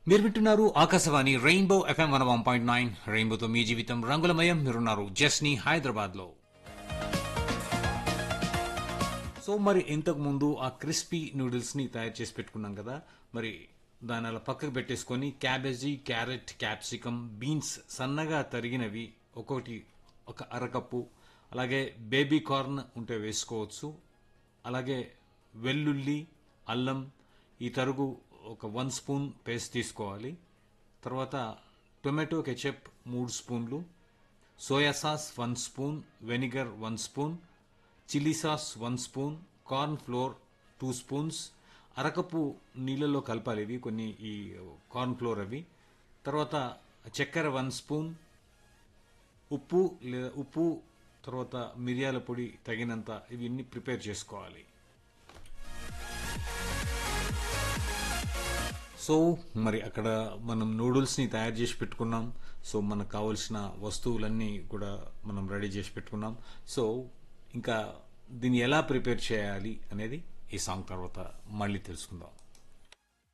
మీరు వింటున్నారు Akashvani rainbow FM one one point nine రెయిన్బోతో మీ జీవితం రంగులమయం మీరున్నారు జస్ని హైదరాబాద్ లో సో మరి ఇంతకు ముందు ఆ క్రిస్పీ నూడిల్స్ ని తయారు చేసి పెట్టుకున్నాం కదా మరి దాని అలా పక్కకు పెట్టేసుకొని క్యాబేజీ క్యారెట్ క్యాప్సికమ్ బీన్స్ సన్నగా తరిగినవి ఒక్కొక్కటి ఒక అరకప్పు అలాగే బేబీ కార్న్ ఉంటే వేసుకోవచ్చు అలాగే వెల్లుల్లి అల్లం ఈ తరుగు ఒక వన్ స్పూన్ పేస్ట్ తీసుకోవాలి తర్వాత టొమాటో కెచప్ మూడు స్పూన్లు soya sauce one spoon vinegar one spoon chilli sauce one spoon corn flour two spoons అరకప్పు నీళ్ళలో కలపాలి ఇవి కొన్ని ఈ కార్న్ ఫ్లోర్ అవి తర్వాత చక్కెర వన్ స్పూన్ ఉప్పు లేదా ఉప్పు తర్వాత మిరియాల పొడి తగినంత ఇవన్నీ ప్రిపేర్ చేసుకోవాలి సో మరి అక్కడ మనం నూడిల్స్ని తయారు చేసి పెట్టుకున్నాం సో మనకు కావాల్సిన వస్తువులన్నీ కూడా మనం రెడీ చేసి పెట్టుకున్నాం సో ఇంకా దీన్ని ఎలా ప్రిపేర్ చేయాలి అనేది ఈ సాంగ్ తర్వాత మళ్ళీ తెలుసుకుందాం